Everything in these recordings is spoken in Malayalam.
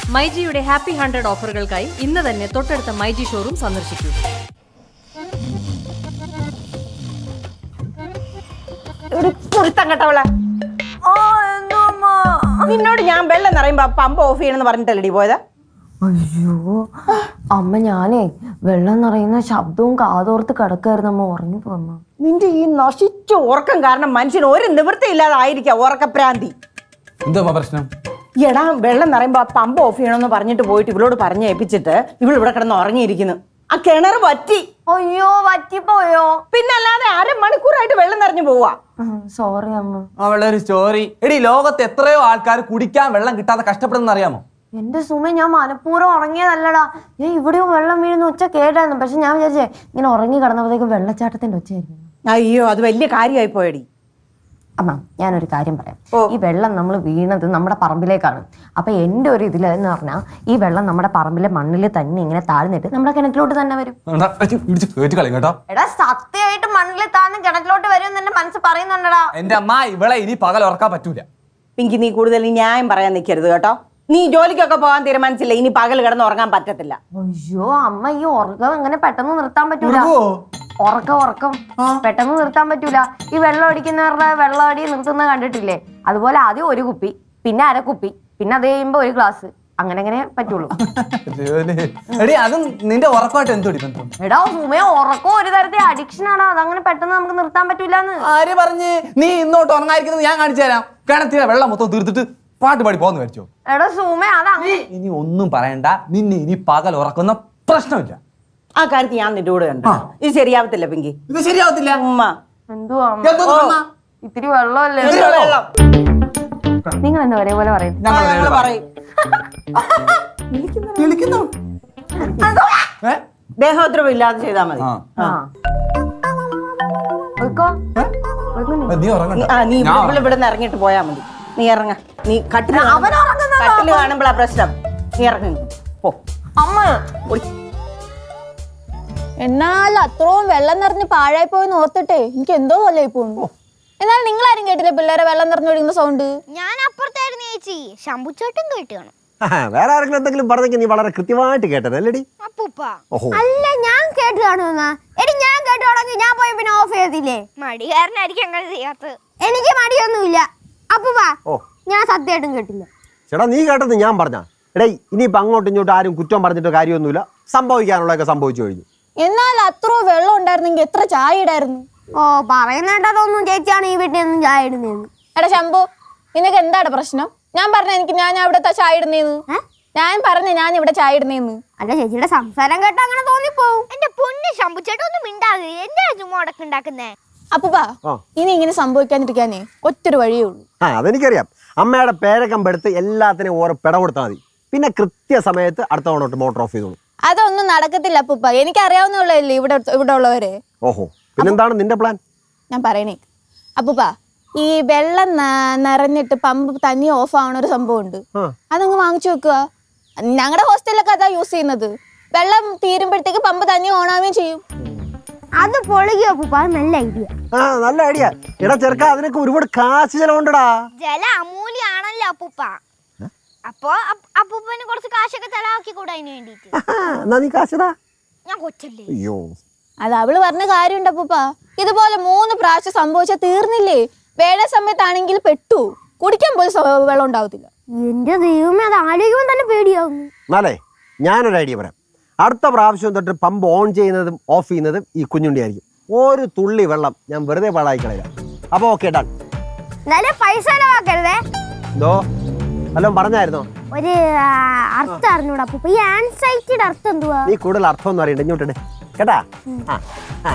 മൈജിയുടെ ഹാപ്പി ഹൺഡ്രഡ് ഓഫറുകൾക്കായി ഇന്ന് തന്നെ തൊട്ടടുത്ത മൈജി ഷോറൂം സന്ദർശിക്കൂ കുരുത്തം കേട്ടവളെ നിന്നോട് ഞാൻ വെള്ളം നിറയുമ്പോ പമ്പ് ഓഫ് ചെയ്യണമെന്ന് പറഞ്ഞിട്ടല്ലേ പോയത് അയ്യോ അമ്മ ഞാനേ വെള്ളം നിറയുന്ന ശബ്ദവും കാതോർത്ത് കിടക്കായിരുന്നു അമ്മ ഉറങ്ങി പോന്നു നിന്റെ ഈ നശിച്ച ഉറക്കം കാരണം മനുഷ്യന് ഒരു നിവൃത്തിയില്ലാതായിരിക്കാം ഉറക്കപ്രാന്തി എന്താ പ്രശ്നം എടാ വെള്ളം നിറയുമ്പോ ആ പമ്പ് ഓഫ് ചെയ്യണമെന്ന് പറഞ്ഞിട്ട് പോയിട്ട് ഇവളോട് പറഞ്ഞ് ഏൽപ്പിച്ചിട്ട് ഇവൾ ഇവിടെ കിടന്ന് ഉറങ്ങിയിരിക്കുന്നു ആ കിണർ വറ്റി അയ്യോ പറ്റിപ്പോയോ പിന്നല്ലാതെ അരമണിക്കൂറായിട്ട് വെള്ളം നിറഞ്ഞു പോവാ സോറി അമ്മ അവളുടെ ഒരു സ്റ്റോറി എടി ലോകത്ത് എത്രയോ ആൾക്കാർ കുടിക്കാൻ വെള്ളം കിട്ടാതെ കഷ്ടപ്പെടുന്ന അറിയാമോ എന്റെ സുമ ഞാൻ മനഃപൂർവ്വം ഉറങ്ങിയതല്ലടാ ഞാൻ ഇവിടെയോ വെള്ളം വീഴുന്ന ഒച്ച കേട്ടായിരുന്നു പക്ഷെ ഞാൻ വിചാരിച്ചേ ഇങ്ങനെ ഉറങ്ങി കിടന്നപ്പോഴത്തേക്കും വെള്ളച്ചാട്ടത്തിന്റെ ഒച്ചയായിരുന്നു അയ്യോ അത് വലിയ കാര്യമായി പോയടി അമ്മ ഞാനൊരു കാര്യം പറയാം ഓ. ഈ വെള്ളം നമ്മൾ വീണത് നമ്മുടെ പറമ്പിലേക്കാണ് അപ്പൊ എന്റെ ഒരു ഇതിൽ എന്ന് പറഞ്ഞാൽ ഈ വെള്ളം നമ്മുടെ പറമ്പിലെ മണ്ണിൽ തന്നെ ഇങ്ങനെ താഴ്ന്നിട്ട് നമ്മുടെ കിണറ്റിലോട്ട് തന്നെ വരും എന്താ, ഇടിച്ച് ഇടിച്ച് കേറ്റി കളയും കേട്ടോ എടാ സത്യമായിട്ട് മണ്ണിൽ താഴ്ന്ന് കിണറ്റിലോട്ട് വരും എന്ന് എന്റെ മനസ്സ് പറയുന്നുണ്ടടാ എന്റെ അമ്മ ഇവളെ ഇനി പകൽ ഉറക്കാൻ പറ്റൂല പിങ്കി നീ കൂടുതൽ ഈ ന്യായം പറയാൻ നിൽക്കരുത് കേട്ടോ നീ ജോലിക്കൊക്കെ പോകാൻ തീരുമാനിച്ചില്ല ഇനി പകൽ കിടന്ന് ഉറങ്ങാൻ പറ്റത്തില്ല അയ്യോ അമ്മ ഈ ഉറക്കം അങ്ങനെ പെട്ടെന്ന് നിർത്താൻ പറ്റൂല ഉറക്കം ഉറക്കം പെട്ടെന്ന് നിർത്താൻ പറ്റൂല ഈ വെള്ളം അടിക്കുന്നവരുടെ വെള്ളം അടി നിർത്തുന്ന കണ്ടിട്ടില്ലേ അതുപോലെ ആദ്യം ഒരു കുപ്പി പിന്നെ അര കുപ്പി പിന്നെ അത് കഴിയുമ്പോ ഒരു ഗ്ലാസ് അങ്ങനെ അങ്ങനെ പറ്റുള്ളൂ എടി അതും നിന്റെ ഉറക്കമായിട്ട് എന്തോടി ബന്ധം എടാ സുമയ ഉറക്കം ഒരു തരത്തിൽ അഡിക്ഷൻ ആടാ അതങ്ങനെ പെട്ടെന്ന് നമുക്ക് നിർത്താൻ പറ്റൂലെന്ന് ആര് പറഞ്ഞ് നീ ഇന്നോട്ട് ഉറങ്ങാതിരിക്കുന്നത് ഞാൻ കാണിച്ചു തരാം കിണറ്റിലെ വെള്ളം മൊത്തം തീർത്തിട്ട് പാട്ട് പാടി പോന്ന് വരച്ചോ എടാ സുമ അതങ്ങനെ ഇനി ഒന്നും പറയണ്ട നിന്നെ ഇനി പകൽ ഉറക്കുന്ന പ്രശ്നമില്ല ആ കാര്യത്തിൽ ഞാൻ നിന്റെ കൂടെ ഉണ്ട് ഇത് ശരിയാവത്തില്ല പിങ്കി ഇത് ശരിയാവത്തില്ല ഉമ്മ എന്തുവാ അമ്മ? എന്തോന്ന് അമ്മ? ഇത്തിരി വെള്ളമല്ലേ ഇത്തിരി വെള്ളം. നിങ്ങൾ എന്താ ഒരേപോലെ പറയും ഞങ്ങൾ ഞങ്ങള് നേരെ പറയും വിളിക്കുന്നു ഏ? ദേഹോദ്രവം ഇല്ലാതെ ചെയ്താൽ മതി ആ. ആ ഒയ്ക്കോ ഏ, നീ ഉറങ്ങണ്ട ആ നീ ഞാൻ ഇവിടെ ഇവിടെ നിന്ന് ഇറങ്ങിയിട്ട് പോയാ മതി നീ ഇറങ്ങ നീ കട്ടില് അവൻ ഉറങ്ങുന്നതാ കട്ടില് കാണുമ്പോഴാ പ്രശ്നം നീ ഇറങ്ങി പോ അമ്മ എന്നാൽ അത്രയും വെള്ളം നിറഞ്ഞ് പാഴായി പോയെന്ന് ഓർത്തിട്ടെ എനിക്ക് എന്തോ പോലെ പോണു എന്നാൽ നിങ്ങൾ ആരും കേട്ടില്ല പിള്ളേരെ വെള്ളം നിറഞ്ഞൊഴിക്കുന്ന സൗണ്ട് ഞാൻ അപ്പുറത്തായിരുന്നു ചേച്ചി ശമ്പുച്ചോട്ടും കേട്ട് കാണും ആ, വേറെ ആരെങ്കിലും എന്തെങ്കിലും പറഞ്ഞെങ്കിൽ നീ വളരെ കൃത്യമായിട്ട് കേട്ടത് അല്ലേടി അപ്പൂപ്പ ഓഹോ അല്ല ഞാൻ കേട്ട് കാണുമെന്നാ എടി ഞാൻ കേട്ട് തുടങ്ങി ഞാൻ പോയി പിന്നെ ഓഫ് ചെയ്തില്ലേ മടികാരനായിരിക്കും അങ്ങനെ ചെയ്യാത്തത് എനിക്ക് മടിയൊന്നുമില്ല അപ്പൂപ്പ ഓ. ഞാൻ സത്യമായിട്ടും കേട്ടില്ല ചേട്ടാ നീ കേട്ടത് ഞാൻ പറഞ്ഞ എടേ ഇനിയിപ്പോൾ അങ്ങോട്ടും ഇങ്ങോട്ടും ആരും കുറ്റം പറഞ്ഞിട്ട് കാര്യമൊന്നുമില്ല സംഭവിക്കാനുള്ളതൊക്കെ സംഭവിച്ചു കഴിഞ്ഞു എന്നാൽ അത്രയും വെള്ളം ഉണ്ടായിരുന്നെങ്കിൽ എത്ര ചായ ഇടായിരുന്നു ഓ പറയുന്നേട്ടതൊന്നും ചേച്ചിയാണ് ഈ വീട്ടിൽ നിന്നും ചായ ഇടുന്നതെന്ന് എടാ ശംഭു നിനക്ക് എന്താണ് പ്രശ്നം ഞാൻ പറഞ്ഞ എനിക്ക് ഞാൻ അവിടെ ചായ ഇടുന്നേന്ന് ഏ? ഞാൻ പറഞ്ഞ ഞാൻ ഇവിടെ ചായ ഇടുന്നേന്ന് അല്ല ചേച്ചിയുടെ സംസാരം കേട്ട് അങ്ങനെ തോന്നിപ്പോവും എന്റെ പൊന്ന് ശമ്പുച്ചേട്ടൻ ഒന്നും മിണ്ടാതെ എന്താ ചുമ്മാ ഉടക്കുണ്ടാക്കുന്നേ അപ്പൂപ്പാ ആ. ഇനി ഇങ്ങനെ സംഭവിക്കാതിരിക്കാനേ ഒറ്റൊരു വഴിയേ ഉള്ളൂ ആ അതെനിക്കറിയാം അമ്മയുടെ പേരക്കമ്പെടുത്ത് എല്ലാത്തിനും ഓരോ പിട കൊടുത്താൽ മതി പിന്നെ കൃത്യസമയത്ത് അടുത്ത തവണ മോട്ടർ ഓഫ് ചെയ്തോളൂ അതൊന്നും നടക്കത്തില്ല അപ്പൂപ്പ എനിക്ക് അറിയാവുന്നുള്ളതല്ലേ ഇവിടെ ഇവിടെ ഉള്ളവരെ ഓഹോ പിന്നെന്താണ് നിന്റെ പ്ലാൻ ഞാൻ പറയണേ അപ്പൂപ്പ ഈ വെള്ളം ന- നിറഞ്ഞിട്ട് പമ്പ് തനി ഓഫ് ആവണ ഒരു സംഭവം ഉണ്ട് ആ. അതങ്ങ് വാങ്ങിച്ചു വെക്കുക ഞങ്ങളുടെ ഹോസ്റ്റലിലൊക്കെ അതാ യൂസ് ചെയ്യുന്നത് വെള്ളം തീരുമ്പോഴത്തേക്ക് പമ്പ് തന്നെ ഓൺ ആവുകയും ചെയ്യും അത് പൊളിയോ അപ്പൂപ്പ അത് നല്ല ഐഡിയ ആ നല്ല ഐഡിയ എടാ ചെറുക്ക അതിനൊക്കെ ഒരുപാട് കാശ് ചെലവുണ്ടടാ ജല അമൂല്യാണല്ലോ അപ്പൂപ്പ അപ്പൊ അപ്പ- അപ്പൂപ്പന് കുറച്ച് കാശൊക്കെ ചെലവാക്കി കൂടെ അതിന് വേണ്ടിട്ട് എന്നാ നീ കാശടാ ഞാൻ കൊച്ചല്ലേ അയ്യോ അത് അവള് പറഞ്ഞ കാര്യമുണ്ട് അപ്പൂപ്പ ഇതുപോലെ മൂന്ന് പ്രാവശ്യം സംഭവിച്ചാൽ തീർന്നില്ലേ വേഴ സമയത്താണെങ്കിൽ പെട്ടു കുടിക്കാൻ പോലും സ- വെള്ളം ഉണ്ടാവത്തില്ല എന്റെ ദൈവമേ അത് ആലോചിക്കുമ്പോൾ തന്നെ പേടിയാവുന്നു എന്നാലേ ഞാനൊരു ഐഡിയ പറയാം അടുത്ത പ്രാവശ്യം തൊട്ട് പമ്പ് ഓൺ ചെയ്യുന്നതും ഓഫ് ചെയ്യുന്നതും ഈ കുഞ്ഞുണ്ടി ആയിരിക്കും ഒരു തുള്ളി വെള്ളം ഞാൻ വെറുതെ പാഴായി കളയാം അപ്പോൾ ഓക്കെ ഡൺ എന്നാലും പൈസ ചെലവാക്കരുതേ എന്തോ വല്ലതും പറഞ്ഞായിരുന്നോ ഒരു ആ, അർത്ഥം അറിഞ്ഞൂടാ അപ്പൂപ്പ ഈ ആൻസൈറ്റിയുടെ അർത്ഥം എന്തുവാ നീ കൂടുതൽ അർത്ഥമൊന്നും അറിയണ്ട ഇങ്ങോട്ടിട് കേട്ടാ ആ ആ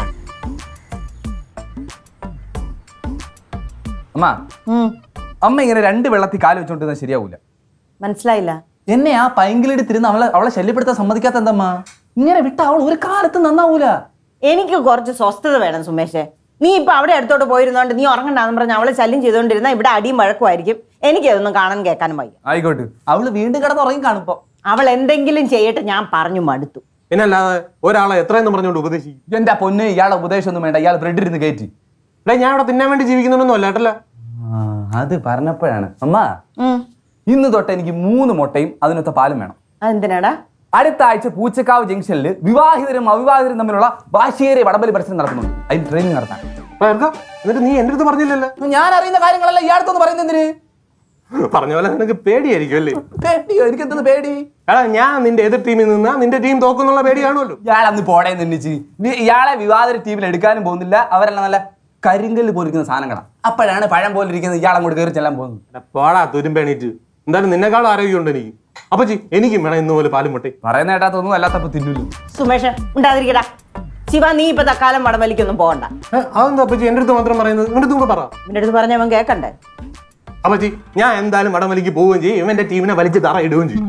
അമ്മ അമ്മ ഇങ്ങനെ രണ്ട് വെള്ളത്തിൽ കാല് വെച്ചോണ്ടിരുന്ന ശരിയാവൂല മനസ്സിലായില്ല എന്നെ ആ പൈങ്കിലിട്ട് തിരുന്ന് അവളെ അവളെ ശല്യപ്പെടുത്താൻ സമ്മതിക്കാത്ത എന്തമ്മ ഇങ്ങനെ വിട്ട അവൾ ഒരു കാലത്ത് നന്നാവൂല എനിക്ക് കുറച്ച് സ്വസ്ഥത വേണം സുമേഷേ നീ ഇപ്പൊ അവിടെ അടുത്തോട്ട് പോയിരുന്നോണ്ട് നീ ഉറങ്ങണ്ടാന്ന് പറഞ്ഞ് അവളെ ശല്യം ചെയ്തുകൊണ്ടിരുന്ന ഇവിടെ അടിയും വഴക്കുമായിരിക്കും എനിക്കതൊന്നും കാണാൻ കേൾക്കാനും വയ്യ ആയിക്കോട്ടെ അവള് വീണ്ടും കിടന്ന് ഉറങ്ങി കാണുമ്പോ അവൾ എന്തെങ്കിലും ചെയ്യട്ടെ ഞാൻ പറഞ്ഞു മടുത്തു പിന്നല്ലാതെ ഒരാളെ എത്രയെന്ന് പറഞ്ഞുകൊണ്ട് ഉപദേശിക്കും എന്റെ പൊന്ന് ഇയാളെ ഉപദേശം ഒന്നും വേണ്ട ഇയാൾ ബ്രെഡ് ഇരുന്ന് കയറ്റി എടേ ഞാൻ ഇവിടെ തിന്നാൻ വേണ്ടി ജീവിക്കുന്നൊന്നും അല്ല കേട്ടല്ല ആ, അത് പറഞ്ഞപ്പോഴാണ് അമ്മ ഉം. ഇന്ന് തൊട്ട് എനിക്ക് മൂന്ന് മുട്ടയും അതിനൊത്ത പാലും വേണം അതെന്തിനാടാ അടുത്ത ആഴ്ച പൂച്ചക്കാവ് ജംഗ്ഷനിൽ വിവാഹിതരും അവിവാഹിതരും തമ്മിലുള്ള വാശിയേറിയ വടംവലി മത്സരം നടക്കുന്നുണ്ട് അതിന് ട്രെയിനിങ് നടത്താൻ ആ, എടുക്കാം. എന്നിട്ട് നീ എന്റെ അടുത്ത് പറഞ്ഞില്ലല്ലോ ഞാൻ അറിയുന്ന കാര്യങ്ങളെല്ലാം ഇയാൾക്കൊന്ന് പറയുന്നത് എന്തിന് പറഞ്ഞ പോലെ നിനക്ക് പേടിയായിരിക്കും അല്ലേ പേടിയോ എനിക്ക് എന്തെന്ന് പേടി എടാ ഞാൻ നിന്റെ എതിർ ടീമിൽ നിന്നാ നിന്റെ ടീം തോക്കുന്നുള്ള പേടി കാണുമല്ലോ ഇയാൾ അന്ന് പോടേ നിന്നിച്ച് ഇയാളെ വിവാദ ടീമിൽ എടുക്കാനും പോകുന്നില്ല അവരെല്ലാം നല്ല കരിങ്കല്ല് പോലിരിക്കുന്ന സാധനങ്ങളാണ് അപ്പോഴാണ് പഴം പോലിരിക്കുന്നത് ഇയാൾ അങ്ങോട്ട് കയറി ചെല്ലാൻ പോകുന്നത് എടാ, പോടാ തുരുമ്പെണീറ്റ് എന്തായാലും നിന്നെക്കാളും ആരോഗ്യമുണ്ട് എനിക്ക് അപ്പച്ചി എനിക്കും വേണം ഇന്ന് പോലെ പാലും മുട്ടയും പറയുന്ന കേട്ടാത്തൊന്നും അല്ലാത്തപ്പോ തിന്നൂല്ലോ സുമേഷ് ഉണ്ടാതിരിക്കടാ ശിവ നീ ഇപ്പൊ തക്കാലം വടംവലിക്കൊന്നും പോകണ്ട ഏ, അതെന്താ അപ്പച്ചി എന്റെ അടുത്ത് മാത്രം പറയുന്നത് നിന്റെ അടുത്ത് കൂടെ പറ നിന്റെ അടുത്ത് പറഞ്ഞവൻ കേക്കണ്ടേ അപ്പച്ചി ഞാൻ എന്തായാലും വടംവലിക്ക് പോവുകയും ചെയ്യും ഇവന്റെ ടീമിനെ വലിച്ച് തറ ഇടുകയും ചെയ്യും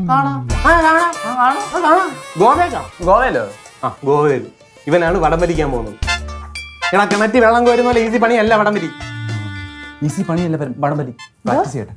ഗോവയ്ക്കാ ഗോവയിലോ ആ ഗോവയിൽ ഇവനാണ് വടംവലിക്കാൻ പോകുന്നത് എടാ കിണറ്റി വെള്ളം കോരുന്ന പോലെ ഈസി പണിയല്ല വടംവലി ഈസി പണിയല്ല വരും വടംവലി പ്രാക്ടീസ് ചെയ്യട്ടെ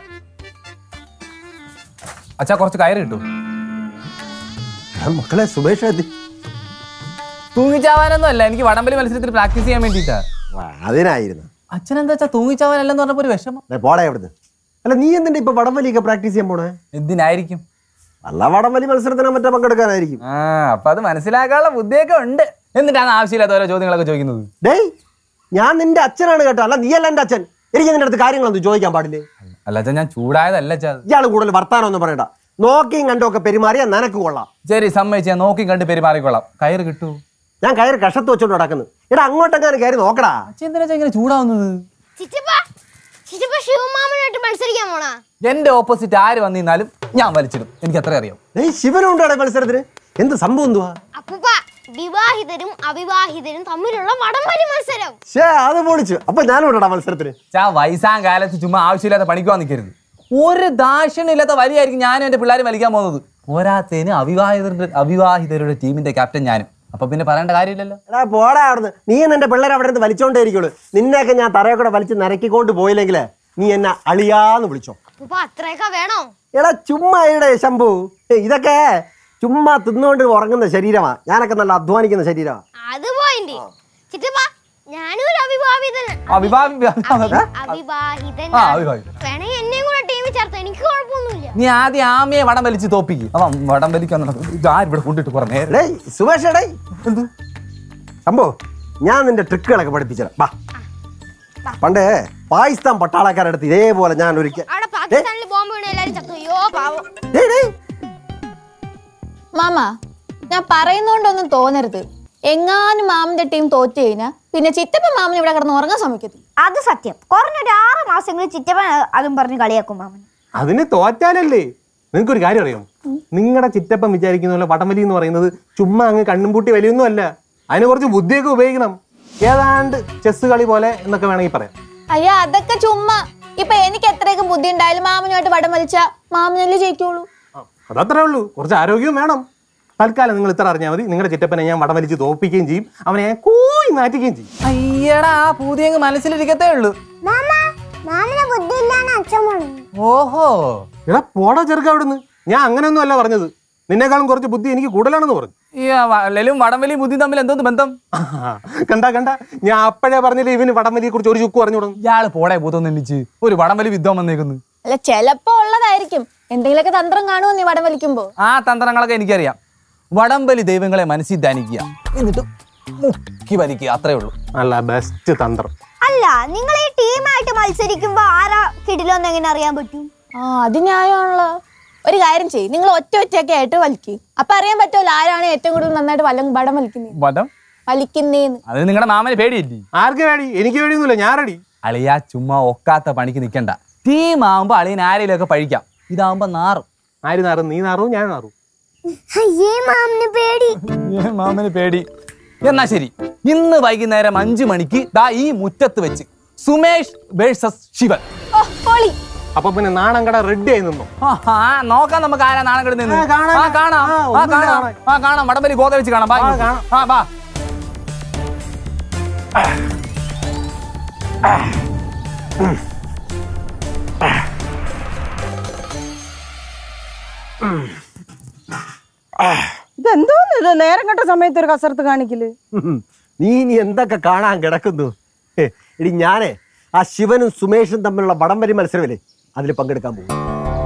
അച്ഛാ കുറച്ച് കയറി കിട്ടും എടാ മക്കളെ സുമേഷ് എത്തി തൂങ്ങിച്ചാവാനൊന്നും അല്ല എനിക്ക് വടംവലി മത്സരത്തിൽ പ്രാക്ടീസ് ചെയ്യാൻ വേണ്ടിയിട്ടാ അതിനായിരുന്നു അച്ഛൻ എന്താ വെച്ചാ തൂങ്ങിച്ചാവാനല്ലെന്ന് പറഞ്ഞപ്പോ ഒരു വിഷമം ദേ, പോടാ അവിടുന്ന് അല്ല നീ എന്തിന്റെ ഇപ്പൊ വടംവലിയൊക്കെ പ്രാക്ടീസ് ചെയ്യാൻ പോണേ എന്തിനായിരിക്കും വല്ല വടംവലി മത്സരത്തിനോ മറ്റോ പങ്കെടുക്കാനായിരിക്കും ആ അപ്പൊ അത് മനസ്സിലാക്കാനുള്ള ബുദ്ധിയൊക്കെ ഉണ്ട് എന്നിട്ടാണ് ആവശ്യമില്ലാത്ത ഓരോ ചോദ്യങ്ങളൊക്കെ ചോദിക്കുന്നത് ഡേയ് ഞാൻ നിന്റെ അച്ഛനാണ് കേട്ടോ അല്ല നീയല്ല എന്റെ അച്ഛൻ എനിക്ക് നിന്റെ അടുത്ത് കാര്യങ്ങളൊന്നും ചോദിക്കാൻ പാടില്ലേ അല്ല അച്ഛാ ഞാൻ ചൂടായതല്ല അച്ഛാ അത്. ഇയാൾ കൂടുതൽ വർത്താനം ഒന്നും പറയണ്ട നോക്കിയും കണ്ടും ഒക്കെ പെരുമാറിയാ നിനക്ക് കൊള്ളാം ശരി സമ്മതിച്ച് ഞാൻ നോക്കി കണ്ട് പെരുമാറിക്കൊള്ളാം കയറ് കിട്ടൂ ഞാൻ കയറി കഷത്ത് വെച്ചോണ്ട് നടക്കുന്നു എടാ അങ്ങോട്ടെങ്ങാനും കയറി നോക്കടാ അച്ഛൻ എന്തിനാ ഇങ്ങനെ ചൂടാവുന്നത് ചിറ്റപ്പ ചിറ്റപ്പ ശിവമാമനായിട്ട് മത്സരിക്കാൻ പോണാ എന്റെ ഓപ്പോസിറ്റ് ആര് വന്നിരുന്നാലും ഞാൻ വലിച്ചിടും എനിക്ക് അത്ര അറിയാം ഏയ് ശിവനുണ്ടോ മത്സരത്തിന് എന്ത് സംഭവം എന്തുവാ അപ്പൂപ്പ വിവാഹിതരും അവിവാഹിതരും തമ്മിലുള്ള വടംവലി മത്സരം ശേ അത് പൊളിച്ചു അപ്പൊ ഞാനും മത്സരത്തിന് ചാ വയസ്സാം കാലത്ത് ചുമ്മാ ആവശ്യമില്ലാത്ത പണിക്കുവാൻ നിൽക്കരുത് ഒരു ദാക്ഷിണ്യം ഇല്ലാത്ത വലിയായിരിക്കും ഞാനും എന്റെ പിള്ളേരും വലിക്കാൻ പോകുന്നത് പോരാത്തതിന് അവിവാഹിതരുടെ അവിവാഹിതരുടെ ടീമിന്റെ ക്യാപ്റ്റൻ ഞാനും അപ്പൊ പിന്നെ പറയേണ്ട കാര്യമില്ലല്ലോ എടാ പോടാ അവിടുന്ന് നീ നിന്റെ പിള്ളേർ അവിടെ നിന്ന് വലിച്ചോണ്ടേ ഇരിക്കുള്ളൂ നിന്നെയൊക്കെ ഞാൻ തറയെ കൂടെ വലിച്ച് നരക്കിക്കൊണ്ട് പോയില്ലെങ്കിലേ നീ എന്നെ അളിയാന്ന് വിളിച്ചോ അപ്പൂപ്പ അത്രയൊക്കെ വേണോ എടാ ചുമ്മാ ഇവിടെ ശംഭു ഏയ് ഇതൊക്കെ ചുമ്മാ തിന്നുകൊണ്ട് ഉറങ്ങുന്ന ശരീരമാ ഞാനൊക്കെ നല്ല അധ്വാനിക്കുന്ന ശരീരമാ അത് പോയിന്റ് ചിറ്റപ്പ ഞാനും ഒരു അവിവാഹിതൻ അവിവാഹി അവിവാഹിതൻ ആ, അവിവാഹിതൻ. വേണമെങ്കിൽ എന്നെയും കൂടെ ടീമിൽ ചേർത്ത് എനിക്ക് കുഴപ്പമൊന്നുമില്ല നീ ആദ്യം ആമയെ വടം വലിച്ച് തോപ്പിക്ക് അവൻ വടം വലിക്കാൻ നടക്കും ഇത് ആര് ഇവിടെ കൊണ്ടിട്ട് കുറെ നേരം ഡേയ് സുമേഷ് ഡേയ് എന്ത് ശംഭു ഞാൻ നിന്റെ ട്രിക്കുകളൊക്കെ പഠിപ്പിച്ചത് വാ പണ്ട് പാകിസ്ഥാൻ പട്ടാളക്കാരടുത്ത് ഇതേപോലെ ഞാൻ ഒരിക്കൽ അവിടെ പാകിസ്ഥാനിൽ ബോംബ് വീണ് എല്ലാരും ചത്തു അയ്യോ പാവം ഡേയ് ഡേയ് മാമ ഞാൻ പറയുന്നോണ്ടൊന്നും തോന്നരുത് എങ്ങാനും മാമന്റെ ടീം തോറ്റു കഴിഞ്ഞാൽ പിന്നെ ചിറ്റപ്പ മാമൻ ഇവിടെ കിടന്ന് ഉറങ്ങാൻ ശ്രമിക്കത്തില്ല അത് സത്യം കുറഞ്ഞൊരു ആറ് മാസങ്ങളിൽ ചിറ്റപ്പൻ അതും പറഞ്ഞ് കളിയാക്കും മാമൻ അതിന് തോറ്റാലല്ലേ നിങ്ങൾക്കൊരു കാര്യം അറിയാം നിങ്ങളുടെ ചിറ്റപ്പം വിചാരിക്കുന്ന പോലെ വടംവലി എന്ന് പറയുന്നത് ചുമ്മാ അങ്ങ് കണ്ണും പൂട്ടി വലിയൊന്നും അല്ല അതിന് കുറച്ച് ബുദ്ധിയൊക്കെ ഉപയോഗിക്കണം ഏതാണ്ട് ചെസ് കളി പോലെ എന്നൊക്കെ വേണമെങ്കിൽ പറയാം അയ്യ അതൊക്കെ ചുമ്മാ ഇപ്പൊ എനിക്ക് എത്രയൊക്കെ ബുദ്ധി ഉണ്ടായാലും മാമനുമായിട്ട് വടം വലിച്ച മാമനല്ലേ ജയിക്കുള്ളൂ ആ, അതത്രേ ഉള്ളൂ കുറച്ച് ആരോഗ്യവും വേണം തൽക്കാലം നിങ്ങൾ ഇത്ര അറിഞ്ഞാൽ മതി നിങ്ങളുടെ ചിറ്റപ്പനെ ഞാൻ വടം വലിച്ച് തോപ്പിക്കുകയും ചെയ്യും അവനെ ഞാൻ കൂയി മാറ്റുകയും ചെയ്യും അയ്യടാ ആ പൂതി അങ്ങ് മനസ്സിലിരിക്കത്തേ ഉള്ളൂ മാമ മാമന് ബുദ്ധിയില്ലാന്ന് അച്ഛൻ പറഞ്ഞു ഓഹോ എടാ പോടാ ചെറുക്ക അവിടുന്ന് ഞാൻ അങ്ങനെയൊന്നും അല്ല പറഞ്ഞത് നിന്നെക്കാളും കുറച്ച് ബുദ്ധി എനിക്ക് കൂടുതലാണെന്ന് പറഞ്ഞു ഈ വല്ലലും വടംവലിയും ബുദ്ധി തമ്മിൽ എന്തോന്ന് ബന്ധം ആ, കണ്ട കണ്ട ഞാൻ അപ്പോഴേ പറഞ്ഞില്ല ഇവന് വടംവലിയെ കുറിച്ച് ഒരു ചുക്ക് പറഞ്ഞു തുടങ്ങും ഇയാള് പോടെ പൂത്തൊന്നും എണ്ണിച്ച് ഒരു വടംവലി വിദ്വാൻ വന്നേക്കുന്നു അല്ല ചെലപ്പോ ഉള്ളതായിരിക്കും എന്തെങ്കിലുമൊക്കെ തന്ത്രം കാണുമോ നീ വടം വലിക്കുമ്പോ ആ തന്ത്രങ്ങളൊക്കെ എനിക്കറിയാം വടംവലി ദൈവങ്ങളെ മനസ്സിൽ ധ്യാനിക്കുക എന്നിട്ട് മുക്കി വലിക്കുക അത്രേ ഉള്ളൂ നല്ല ബെസ്റ്റ് തന്ത്രം അല്ല നിങ്ങൾ ഈ ടീമായിട്ട് മത്സരിക്കുമ്പോ ആരാ കിടിലോന്ന് എങ്ങനെ അറിയാൻ പറ്റും ആ അത് ന്യായമാണല്ലോ ഒരു കാര്യം ചെയ്യും നിങ്ങൾ ഒറ്റ ഒറ്റയൊക്കെ ആയിട്ട് വലിക്ക് അപ്പൊ അറിയാൻ പറ്റുമല്ലോ ആരാണ് ഏറ്റവും കൂടുതൽ നന്നായിട്ട് വല്ല വടം വലിക്കുന്നത് വടം വലിക്കുന്നേന്ന് അത് നിങ്ങളുടെ മാമന് പേടിയില്ലേ ആർക്ക് വേടി എനിക്ക് വേടിയൊന്നുമില്ല ഞാൻ റെഡി അളിയാ ചുമ്മാ ഒക്കാത്ത പണിക്ക് നിൽക്കണ്ട ടീം ആവുമ്പോ അളിയൻ ആരെങ്കിലും ഒക്കെ പഴിക്കാം ഇതാവുമ്പോ നാറും ആര് നാറും നീ നാറും ഞാൻ നാറും അയ്യേ മാമിന് പേടി ഏ, മാമന് പേടി എന്നാ ശരി ഇന്ന് വൈകുന്നേരം അഞ്ചു മണിക്ക് ദാ ഈ മുറ്റത്ത് വെച്ച് സുമേഷ് വേഴ്സസ് ശിവൻ ഓ പൊളി അപ്പൊ പിന്നെ നാണം കട റെഡി ആയി നിന്നു ആഹാ, നോക്കാം നമുക്ക് ആരാ നാണം കിടന്നു ആ, കാണാം. ആ കാണാം ആ, ആ ഒന്നും കാണാം കാണാം. ആ കാണാം വടംവലി ഗോത വെച്ച് കാണാം ബാ ആ, കാണാം. ആ ബാ ഇതെന്തോന്ന് ഇത് നേരം കെട്ട സമയത്ത് ഒരു കസരത്ത് കാണിക്കല് ഉം. നീ ഇനി എന്തൊക്കെ കാണാൻ കിടക്കുന്നു ഹേ, എടി ഞാനേ ആ ശിവനും സുമേഷും തമ്മിലുള്ള വടംവലി മത്സരമില്ലേ അതിൽ പങ്കെടുക്കാൻ പോകും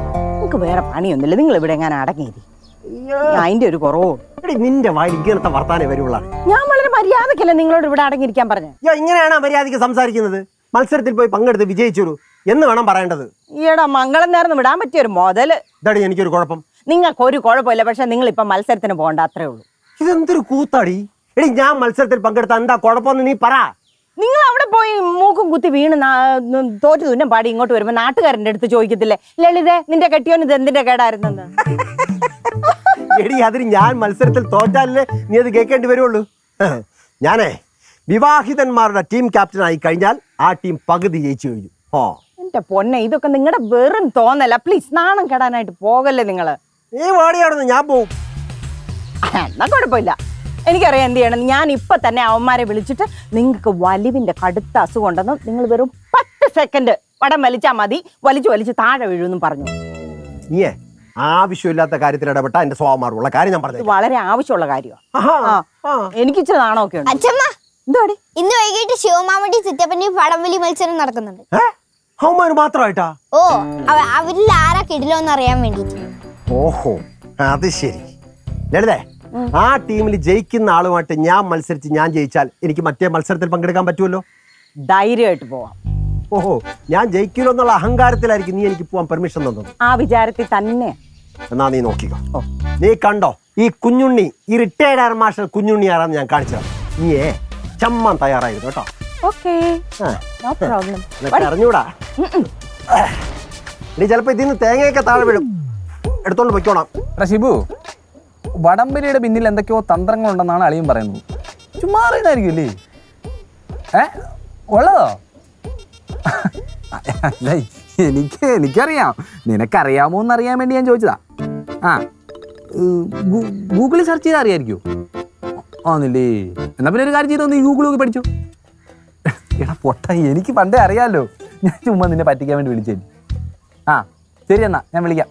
നിങ്ങൾക്ക് വേറെ പണിയൊന്നുമില്ല നിങ്ങൾ ഇവിടെ എങ്ങനെ അടങ്ങിയിരി അതിന്റെ ഒരു കുറവും എടി നിന്റെ വായിൽ ഇങ്ങനത്തെ വർത്താനേ വരുള്ള ഞാൻ വളരെ മര്യാദക്കല്ലേ നിങ്ങളോട് ഇവിടെ അടങ്ങിയിരിക്കാൻ പറഞ്ഞു യോ ഇങ്ങനെയാണ് മര്യാദയ്ക്ക് സംസാരിക്കുന്നത് മത്സരത്തിൽ പോയി പങ്കെടുത്ത് വിജയിച്ചൊരു എന്ന് വേണം പറയേണ്ടത് ഈടാ മംഗളം നേർന്ന് വിടാൻ പറ്റിയ ഒരു മുതല് ഇതാടി എനിക്കൊരു കുഴപ്പം നിങ്ങൾക്ക് ഒരു കുഴപ്പമില്ല പക്ഷെ നിങ്ങൾ ഇപ്പൊ മത്സരത്തിന് പോകണ്ട അത്രേ ഉള്ളൂ ഇതെന്തൊരു കൂത്താടി എടി ഞാൻ മത്സരത്തിൽ പങ്കെടുത്ത എന്താ കുഴപ്പമെന്ന് നീ പറ നിങ്ങൾ അവിടെ പോയി മൂക്കും കുത്തി വീണ് നാ- തോറ്റു തുന്നം പാടി ഇങ്ങോട്ട് വരുമ്പോ നാട്ടുകാരന്റെ അടുത്ത് ചോദിക്കത്തില്ലേ ലളിതേ നിന്റെ കെട്ടിയോൻ ഇത് എന്തിന്റെ കേടായിരുന്നെന്ന് എടി അതിന് ഞാൻ മത്സരത്തിൽ തോറ്റാലേ നീ അത് കേൾക്കേണ്ടി വരുള്ളൂ ഞാനേ വിവാഹിതന്മാരുടെ ടീം ക്യാപ്റ്റൻ ആയി കഴിഞ്ഞാൽ ആ ടീം പകുതി ജയിച്ചു കഴിഞ്ഞു ഓ എന്റെ പൊന്നെ ഇതൊക്കെ നിങ്ങളുടെ വെറും തോന്നല പ്ലീസ് നാണം കെടാനായിട്ട് പോകല്ലേ നിങ്ങള് നീ വാടിയാണെന്ന് ഞാൻ പോവും എന്നാ കുഴപ്പമില്ല എനിക്കറിയാം എന്ത് ചെയ്യണം ഞാൻ ഇപ്പൊ തന്നെ അവന്മാരെ വിളിച്ചിട്ട് നിങ്ങൾക്ക് വലിവിന്റെ കടുത്ത അസുഖം ഉണ്ടെന്ന് നിങ്ങൾ വെറും പത്ത് സെക്കൻഡ് വടം വലിച്ചാൽ മതി വലിച്ചു വലിച്ച് താഴെ വീഴുമെന്നും പറഞ്ഞു നീയേ ആവശ്യമില്ലാത്ത കാര്യത്തിൽ ഇടപെട്ട എന്റെ സ്വഭാവം മാറുള്ള കാര്യം ഞാൻ ഇത് പറഞ്ഞു വളരെ ആവശ്യമുള്ള കാര്യമാണ് ആഹാ, ആ. എനിക്ക് ഇച്ചിരി നാണമൊക്കെ ഉണ്ട് അച്ഛമ്മ എന്തോടി ഇന്ന് വൈകിട്ട് ശിവമാമട്ടി ചിറ്റപ്പന്റെ വടംവലി മത്സരം നടക്കുന്നുണ്ട് ഏ ഹൗമാന് മാത്രമായിട്ടാ ഓ അവ- അവരിൽ ആരാ കിടിലോന്ന് അറിയാൻ വേണ്ടിട്ട് ഓഹോ അത് ശരി ലളിതേ ആ ടീമിൽ ജയിക്കുന്ന ആളുമായിട്ട് ഞാൻ മത്സരിച്ച് ഞാൻ ജയിച്ചാൽ എനിക്ക് മറ്റേ മത്സരത്തിൽ പങ്കെടുക്കാൻ പറ്റുമല്ലോ ധൈര്യമായിട്ട് പോവാം ഓഹോ ഞാൻ ജയിക്കില്ലോ എന്നുള്ള അഹങ്കാരത്തിലായിരിക്കും നീ എനിക്ക് പോവാൻ പെർമിഷൻ തന്നത് ആ വിചാരത്തിൽ തന്നെ എന്നാ നീ നോക്കിക്കോ നീ കണ്ടോ ഈ കുഞ്ഞുണ്ണി ഈ റിട്ടയർഡ് എയർ മാർഷൽ കുഞ്ഞുണ്ണി ആരാന്ന് ഞാൻ കാണിച്ചത് നീയേ ചമ്മാൻ തയ്യാറായിരുന്നു കേട്ടോ ഓക്കേ ആ, നോ പ്രോബ്ലം നിനക്ക് അറിഞ്ഞൂടാ നീ ചിലപ്പോ ഇതിന്ന് തേങ്ങയൊക്കെ താഴെ വീഴും എടുത്തോണ്ട് പൊയ്ക്കോണം എടാ ഷിബു വടംവലിയുടെ പിന്നിൽ എന്തൊക്കെയോ തന്ത്രങ്ങളുണ്ടെന്നാണ് അളിയൻ പറയുന്നത് ചുമ്മാ അറിയുന്നതായിരിക്കും അല്ലേ ഏ ഉള്ളതോ അല്ല എനിക്ക് എനിക്കറിയാം നിനക്കറിയാമോ എന്നറിയാൻ വേണ്ടി ഞാൻ ചോദിച്ചതാ ആ ഉം, ഗൂ- ഗൂഗിളിൽ സെർച്ച് ചെയ്താൽ അറിയായിരിക്കോ ആന്നില്ലേ എന്നാ പിന്നെ ഒരു കാര്യം ചെയ്തോ നീ ഗൂഗിൾ നോക്കി പഠിച്ചു എടാ പൊട്ട എനിക്ക് പണ്ടേ അറിയാമല്ലോ ഞാൻ ചുമ്മാ നിന്നെ പറ്റിക്കാൻ വേണ്ടി വിളിച്ചേ ആ ശരി എന്നാ ഞാൻ വിളിക്കാം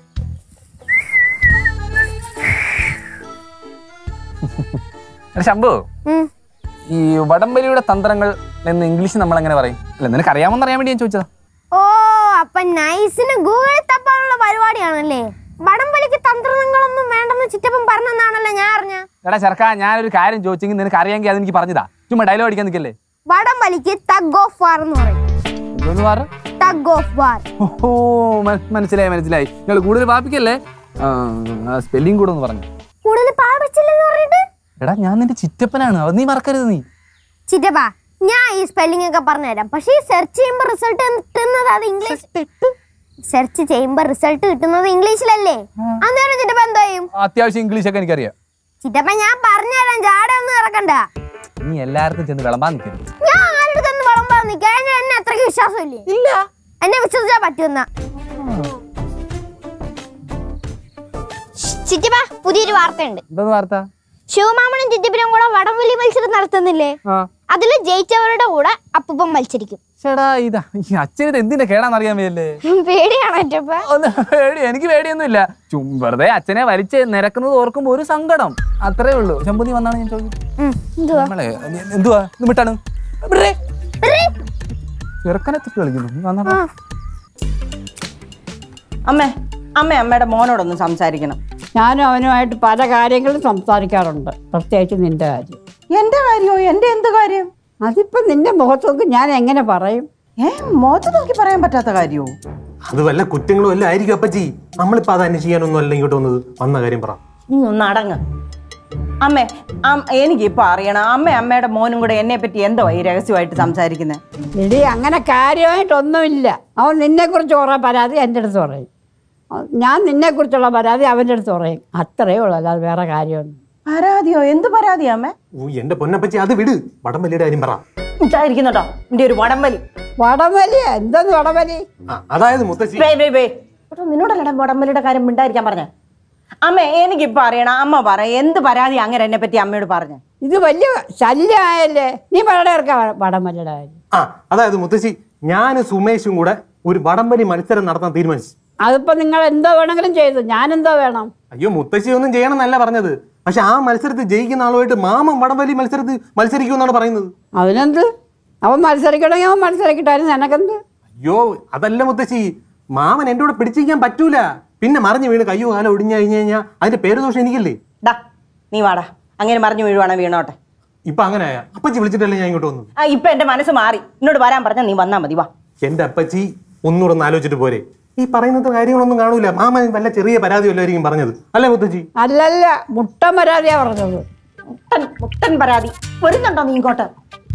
എടാ ശംഭു ഈ വടംവലിയുടെ തന്ത്രങ്ങൾ എന്ന് ഇംഗ്ലീഷ് നമ്മൾ എങ്ങനെ പറയും അല്ല നിനക്ക് അറിയാമെന്ന് അറിയാൻ വേണ്ടി ഞാൻ ചോദിച്ചതാ ഓ അപ്പൊ നൈസിന് ഗൂഗിളിൽ തപ്പാനുള്ള പരിപാടിയാണല്ലേ വടംവലിക്ക് തന്ത്രങ്ങളൊന്നും വേണ്ടെന്ന് ചിറ്റപ്പൻ പറഞ്ഞെന്നാണല്ലോ ഞാൻ അറിഞ്ഞ എടാ ചെറുക്കാ ഞാനൊരു കാര്യം ചോദിച്ചെങ്കിൽ നിനക്ക് അറിയാമെങ്കിൽ അത് എനിക്ക് പറഞ്ഞതാ ചുമ്മാ ഡയലോഗ് അടിക്കാൻ നിൽക്കല്ലേ വടംവലിക്ക് തഗ് ഓഫ് വാർ എന്ന് പറയും എന്തോന്ന് പറ തഗ് ഓഫ് വാർ ഓ മ- മനസ്സിലായി മനസ്സിലായി നിങ്ങൾ കൂടുതൽ പാപ്പിക്കല്ലേ സ്പെല്ലിംഗ് കൂടെ ഒന്ന് പറഞ്ഞു കൂടുതൽ പാടിച്ചില്ലെന്ന് പറഞ്ഞിട്ട് എടാ ഞാൻ നിന്റെ ചിറ്റപ്പനാണ് അത് നീ മറക്കരുത് നീ ചിറ്റപ്പ ഞാൻ ഈ സ്പെല്ലിംഗ് ഒക്കെ പറഞ്ഞുതരാം പക്ഷേ ഈ സെർച്ച് ചെയ്യുമ്പോൾ റിസൾട്ട് കിട്ടുന്നത് അത് ഇംഗ്ലീഷ് സെർച്ച് ചെയ്യുമ്പോൾ റിസൾട്ട് കിട്ടുന്നത് ഇംഗ്ലീഷിലല്ലേ അന്നേരം ചിറ്റപ്പ എന്തോ ചെയ്യും അത്യാവശ്യം ഇംഗ്ലീഷ് ഒക്കെ എനിക്കറിയാം ചിറ്റപ്പ ഞാൻ പറഞ്ഞുതരാം ജാട ഒന്നും ഇറക്കണ്ട നീ എല്ലായിടത്തും ചെന്ന് വിളമ്പാൻ നിൽക്കരുത് ഞാൻ ആരുടെ തന്നെ വിളമ്പാൻ നിൽക്കാൻ എന്നെ അത്രയ്ക്ക് വിശ്വാസമില്ലേ ഇല്ല എന്നെ വിശ്വസിച്ചാ പറ്റുന്ന ചിറ്റപ്പ പുതിയൊരു വാർത്തയുണ്ട് എന്തോന്ന് വാർത്ത ശിവമാമനും ചിറ്റപ്പനും കൂടെ വടംവലി മത്സരം നടത്തുന്നില്ലേ ആ അതിൽ ജയിച്ചവരുടെ കൂടെ അപ്പൂപ്പൻ മത്സരിക്കും ചേടാ ഇതാ ഈ അച്ഛനത് എന്തിന്റെ കേടാന്ന് അറിയാൻ വയ്യല്ലേ പേടിയാണോ ചിറ്റപ്പ ഒന്ന് പേടി എനിക്ക് പേടിയൊന്നുമില്ല ചും വെറുതെ അച്ഛനെ വലിച്ച് നിരക്കുന്നത് ഓർക്കുമ്പോ ഒരു സങ്കടം അത്രേ ഉള്ളൂ ശമ്പൂതി വന്നാണ് ഞാൻ ചോദിക്കുന്നത് നമ്മളെ നീ- എന്തുവാ ഇത് മിട്ടാണ് വിടരെ. ചെറുക്കനെ തൊട്ട് കളിക്കുന്നു നീ വന്നാ അമ്മേ അമ്മ അമ്മയുടെ മോനോടൊന്ന് സംസാരിക്കണം ഞാനും അവനുമായിട്ട് പല കാര്യങ്ങളും സംസാരിക്കാറുണ്ട് പ്രത്യേകിച്ച് നിന്റെ കാര്യം എന്റെ കാര്യമോ എന്റെ എന്ത് കാര്യം അതിപ്പോ നിന്റെ മുഖത്തൊക്കെ ഞാൻ എങ്ങനെ പറയും ഏ മുഖത്ത് നോക്കി പറയാൻ പറ്റാത്ത കാര്യമോ അത് വല്ല കുറ്റങ്ങളും എല്ലാം ആയിരിക്കും അപ്പച്ചി നമ്മളിപ്പോ അത് അന്വേഷിക്കാനൊന്നും അല്ല ഇങ്ങോട്ട് വന്നത് വന്ന കാര്യം പറ നീ ഒന്ന് അടങ്ങ് അമ്മേ അം- എനിക്കിപ്പോ അറിയണം അമ്മ അമ്മയുടെ മോനും കൂടെ എന്നെ പറ്റി എന്തോ ഈ രഹസ്യമായിട്ട് സംസാരിക്കുന്നത് എടി അങ്ങനെ കാര്യമായിട്ടൊന്നുമില്ല അവൻ നിന്നെക്കുറിച്ച് കുറേ പരാതി എൻ്റെ അടുത്ത് പറയും അഹ് ഞാൻ നിന്നെക്കുറിച്ചുള്ള പരാതി അവൻ്റെ അടുത്ത് പറയും അത്രയേ ഉള്ളൂ അല്ലാതെ വേറെ കാര്യമൊന്നും പരാതിയോ എന്ത് പരാതിയോ അമ്മേ ഓ എന്റെ പൊന്നപ്പച്ചി അത് വിട് വടംവലിയുടെ കാര്യം പറ ഇതായിരിക്കുന്നുട്ടോ എന്റെ ഒരു വടംവലി വടംവലി എന്തെന്ന് വടംവലി ആ, അതായത് മുത്തശ്ശി വേ വേ വേ കേട്ടോ നിന്നോടല്ലടാ വടംവലിയുടെ കാര്യം മിണ്ടായിരിക്കാൻ പറഞ്ഞ അമ്മ എനിക്കിപ്പോ അറിയണം അമ്മ പറ എന്ത് പരാതി അങ്ങനെ എന്നെ പറ്റി അമ്മയോട് പറഞ്ഞു ഇത് വലിയ ശല്യമായല്ലേ നീ പറയുടെ ഇറക്കാം വടംവലിയുടെ കാര്യം ആ അതായത് മുത്തശ്ശി ഞാനും സുമേഷും കൂടെ ഒരു വടംവലി മത്സരം നടത്താൻ തീരുമാനിച്ചു അതിപ്പോ നിങ്ങൾ എന്തോ വേണമെങ്കിലും ചെയ്തു ഞാനെന്തോ വേണം അയ്യോ മുത്തശ്ശി ഒന്നും ചെയ്യണമെന്നല്ല പറഞ്ഞത് പക്ഷെ ആ മത്സരത്തിൽ ജയിക്കുന്ന ആളുമായിട്ട് മാമൻ വടംവലി മത്സരത്തിൽ മത്സരിക്കുമെന്നാണ് പറയുന്നത് അവനെന്ത് അവൻ മത്സരിക്കണമെങ്കിൽ അവൻ മത്സരിക്കട്ടായിരുന്നു നിനക്കെന്ത് അയ്യോ അതല്ല മുത്തശ്ശി മാമൻ എന്റെ കൂടെ പിടിച്ചിരിക്കാൻ പറ്റൂല പിന്നെ മറിഞ്ഞു വീണ് കയ്യോ കാലോ ഒടിഞ്ഞു കഴിഞ്ഞു കഴിഞ്ഞാൽ അതിന്റെ പേര് ദോഷം എനിക്കല്ലേ ഡാ നീ വാടാ അങ്ങനെ മറിഞ്ഞു വീഴുവാണെ വീണോട്ടെ ഇപ്പൊ അങ്ങനെ ആയ അപ്പച്ചി വിളിച്ചിട്ടല്ലേ ഞാൻ ഇങ്ങോട്ട് വന്നത് ആ ഇപ്പൊ എന്റെ മനസ്സ് മാറി എന്നോട് വരാൻ പറഞ്ഞാൽ നീ വന്നാ മതി വാ എന്റെ അപ്പച്ചി ഒന്നുകൂടെ ഒന്ന് ആലോചിച്ചിട്ട് പോരെ ഈ പറയുന്നത് കാര്യങ്ങളൊന്നും കാണൂല മാമ വല്ല ചെറിയ പരാതി വല്ലതായിരിക്കും പറഞ്ഞത് അല്ലേ മുത്തച്ചി അല്ലല്ല മുട്ട പരാതിയാ പറഞ്ഞത് മുട്ടൻ മുട്ടൻ പരാതി വരുന്നുണ്ടോ നീ ഇങ്ങോട്ട്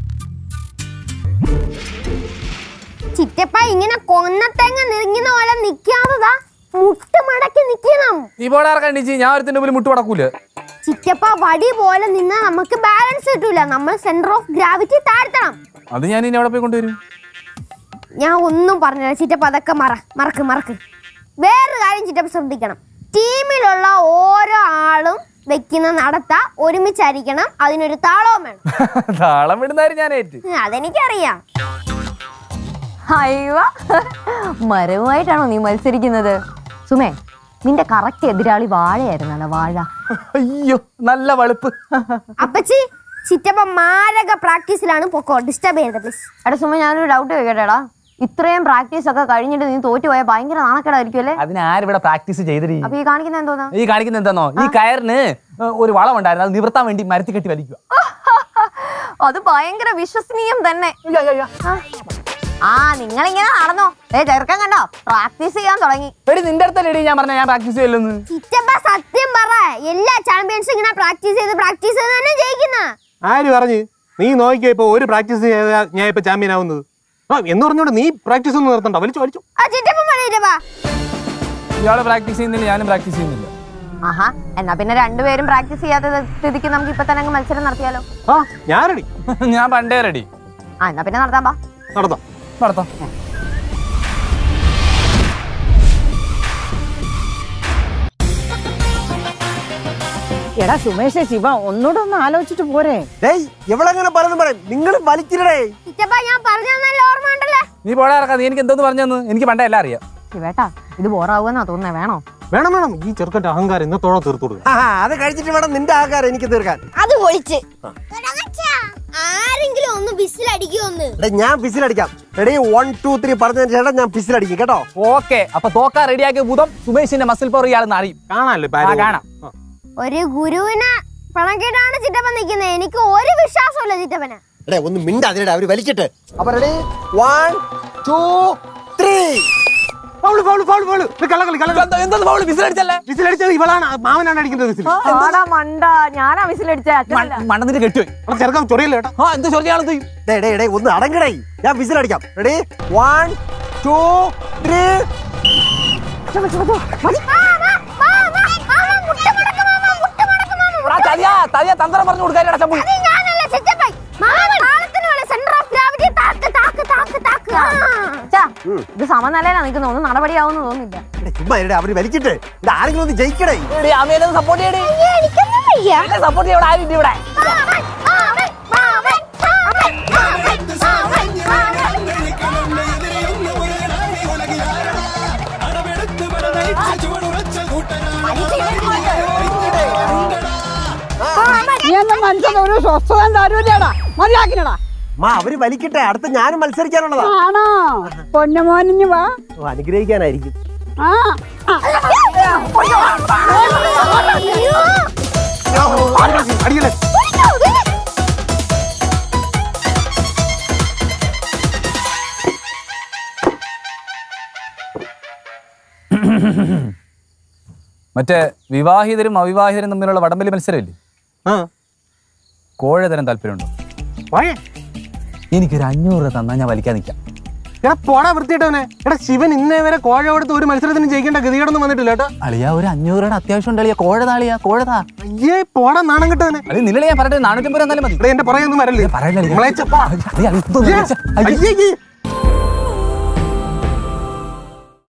ചിറ്റപ്പ ഇങ്ങനെ കൊന്നത്തേങ്ങ നിറങ്ങുന്ന പോലെ നിക്കാതതാ മുട്ട് മടക്കി നിക്കണം നീ പോടാ കണ്ടിച്ച് ഞാൻ ഒരുത്തിന്റെ മുമ്പിൽ മുട്ട് പടക്കൂല ചിറ്റപ്പ വടി പോലെ നിന്നാ നമുക്ക് ബാലൻസ് കിട്ടൂല നമ്മൾ സെന്റർ ഓഫ് ഗ്രാവിറ്റി താഴ്ത്തണം അത് ഞാൻ ഇനി അവിടെ പോയി കൊണ്ടുവരും ഞാൻ ഒന്നും പറഞ്ഞില്ല ചിറ്റപ്പ അതൊക്കെ മറ മറക്ക് മറക്ക് വേറൊരു കാര്യം ചിറ്റപ്പ ശ്രദ്ധിക്കണം ടീമിലുള്ള ഓരോ ആളും വെക്കുന്ന നടത്ത ഒരുമിച്ചായിരിക്കണം അതിനൊരു താളവും വേണം താളം വിടുന്നാരും ഞാൻ ഏറ്റ് ഉം, അതെനിക്കറിയാം അയ്യോ മരവുമായിട്ടാണോ നീ മത്സരിക്കുന്നത് സുമേ നിന്റെ കറക്റ്റ് എതിരാളി വാഴയായിരുന്നല്ലോ വാഴ അയ്യോ നല്ല വളുപ്പ് അപ്പച്ചി ചിറ്റപ്പ മാരക പ്രാക്ടീസിലാണ് പൊക്കോ ഡിസ്റ്റർബ് ചെയ്യരുത് പ്ലീസ് എടാ സുമ ഞാനൊരു ഡൗട്ട് ചോദിക്കട്ടെടാ ഇത്രയും പ്രാക്ടീസ് ഒക്കെ കഴിഞ്ഞിട്ട് നീ തോറ്റുപോയാൽ ഭയങ്കര നാണക്കേടായിരിക്കും അല്ലേ അതിന് ആരിവിടെ പ്രാക്ടീസ് ചെയ്തിരി അപ്പൊ ഈ കാണിക്കുന്ന എന്തോന്നാ ഈ കാണിക്കുന്ന എന്താന്നോ ഈ കയറിന് ഒരു വളം ഉണ്ടായിരുന്നു അത് നിവർത്താൻ വേണ്ടി മരത്തി കെട്ടി വലിക്കുക അത് ഭയങ്കര വിശ്വസനീയം തന്നെ ആ. ആ നിങ്ങളിങ്ങനെ നടന്നോ ഏ ചെറുക്കൻ കണ്ടോ പ്രാക്ടീസ് ചെയ്യാൻ തുടങ്ങി എടി നിന്റെ അടുത്തല്ലേ ഞാൻ പറഞ്ഞ ഞാൻ പ്രാക്ടീസ് ചെയ്യലെന്ന് ചിറ്റപ്പ സത്യം പറ എല്ലാ ചാമ്പ്യൻസും ഇങ്ങനെ പ്രാക്ടീസ് ചെയ്ത് പ്രാക്ടീസ് ചെയ്ത് തന്നെ ജയിക്കുന്ന ആര് പറഞ്ഞ് നീ നോക്കിയോ ഇപ്പൊ ഒരു പ്രാക്ടീസ് ചെയ്താ ഞാൻ ഇപ്പൊ ചാമ്പ്യൻ ആവുന്നത് ആ എന്ന് പറഞ്ഞോണ്ട് നീ പ്രാക്ടീസ് ഒന്നും നിർത്തണ്ട വലിച്ചു വലിച്ചു ആ ചിറ്റപ്പ മതി ചിറ്റപ്പ ഇയാള് പ്രാക്ടീസ് ചെയ്യുന്നില്ല ഞാനും പ്രാക്ടീസ് ചെയ്യുന്നില്ല ആഹാ എന്നാ പിന്നെ രണ്ടുപേരും പ്രാക്ടീസ് ചെയ്യാത്ത സ്ഥിതിക്ക് നമുക്ക് ഇപ്പൊ തന്നെ അങ്ങ് മത്സരം നടത്തിയാലോ ആ ഞാൻ റെഡി ഞാൻ പണ്ടേ റെഡി ആ എന്നാ പിന്നെ നടത്താൻ പാ നടത്താം നടത്താം എടാ സുമേഷ് ശിവ ഒന്നുകൂടെ ഒന്ന് ആലോചിച്ചിട്ട് പോരെ ഡേയ് എവളെങ്ങനെ പലതും പറയും നിങ്ങൾ വലിച്ചിടേ ചിറ്റപ്പ ഞാൻ പറഞ്ഞ നല്ല ഓർമ്മ ഉണ്ടല്ലേ നീ പോടാ ഇറക്കാം നീ എനിക്ക് എന്തോന്ന് പറഞ്ഞു എനിക്ക് പണ്ടേ എല്ലാം അറിയാം ശിവേട്ടാ ഇത് ബോറാവുമെന്നാ തോന്നുന്നേ വേണോ വേണം വേണം ഈ ചെറുക്കന്റെ അഹങ്കാരം ഇന്നത്തോടെ തീർത്തു കൊടുക്കുക ആ അത് കഴിച്ചിട്ട് വേണം നിന്റെ ആകാരം എനിക്ക് തീർക്കാൻ അത് പൊളിച്ച് ആരെങ്കിലും ഒന്ന് ബിസിലടിക്കോ ഒന്ന് എടേ ഞാൻ പിസിലടിക്കാം റെഡി വൺ ടു ത്രീ പറഞ്ഞതിന് ശേഷം ഞാൻ പിസിലടിക്കും കേട്ടോ ഓക്കെ അപ്പൊ തോക്കാ റെഡിയാക്കിയ ഭൂതം സുമേഷിന്റെ മസിൽ പവർ ഇയാളെന്ന് അറിയും കാണാല്ലേ ഇപ്പൊ ആ ആരും? കാണാം ആ. ഒരു ഗുരുവിനെ പണക്കേട്ടാണ് ചിറ്റപ്പൻ നിൽക്കുന്നത് എനിക്ക് ഒരു വിശ്വാസമില്ല ചിറ്റപ്പന് എടേ ഒന്ന് മിണ്ടാതിരടാ അവര് വലിച്ചിട്ട് അപ്പൊ ready one two three foul foul foul foul ഇത് കള്ളക്കളി കള്ളക്കളി എന്തോ ഫൗള് വിസിലടിച്ചല്ലേ വിസിലടിച്ചത് ഇവളാണ് മാമനാണ് അടിക്കുന്നത് വിസിൽ ആടാ മണ്ട ഞാനാ വിസിലടിച്ച മണ്ണത്തിന് കെട്ടുപോയി അവിടെ ചെറുക്കാൻ ചൊറിയില്ല കേട്ടോ ആ എന്ത് ചൊറിയാളെ ചെയ്യും ഡേ ഡേ ഡേ ഒന്ന് അടങ്ങടേ ഞാൻ പിസിലടിക്കാം റെഡി വൺ ടു ത്രീ തതിയാ തതിയാ തന്ത്രം പറഞ്ഞു കൊടുക്കാനാണ് ചമ്പു ഇത് സമനിലയിലാ നിൽക്കുന്ന ഒന്നും നടപടിയാവുമെന്ന് തോന്നുന്നില്ല ചുമ്മാ ഇരടെ അവര് വലിച്ചിട്ട് ഇത് ആരെങ്കിലും ഒന്ന് ജയിക്കടേ അമ്മേനെ സപ്പോർട്ട് ചെയ്യണേ സപ്പോർട്ട് ചെയ്യവിടെ ആരും ഇവിടെ നീ എന്ന മനുഷ്യൻ ഒരു സ്വസ്ഥത തരൂലടാ മതിയാക്കിനടാ മാ അവര് വലിക്കട്ടെ അടുത്ത ഞാനും മത്സരിക്കാനുള്ളതാ ആണോ പൊന്നുമോനിഞ്ഞു വാ ഓ, അനുഗ്രഹിക്കാനായിരിക്കും ആ ആ. അടിയല്ലേ മറ്റേ വിവാഹിതരും അവിവാഹിതരും തമ്മിലുള്ള വടംവലി മത്സരമില്ലേ ആ കോഴ തരാൻ താല്പര്യമുണ്ടോ വായേ എനിക്കൊരു അഞ്ഞൂറ് രൂപ തന്നാൽ ഞാൻ വലിക്കാൻ നിൽക്കാം എടാ പോടാ വൃത്തിയിട്ടവനെ എടാ ശിവൻ ഇന്നേ വരെ കോഴ കൊടുത്ത് ഒരു മത്സരത്തിന് ജയിക്കേണ്ട ഗതികേടൊന്നും വന്നിട്ടില്ല കേട്ടോ അളിയാ ഒരു അഞ്ഞൂറ് രൂപയുടെ അത്യാവശ്യം ഉണ്ട് അളിയാ കോഴ താളിയാ കോഴ താ അയ്യേ പോടാ നാണം കിട്ടവനെ അളി നില ഞാൻ പറഞ്ഞിട്ട് നാനൂറ്റമ്പത് രൂപ എന്നാലും മതി എടാ എന്റെ പുറകെ ഒന്നും വരല്ലേ പറയല്ലേ നമ്മളെ ചപ്പാ. അളിയാ, അളി, ഇതൊന്ന് വിളിച്ച- അയ്യോ. അയ്യേ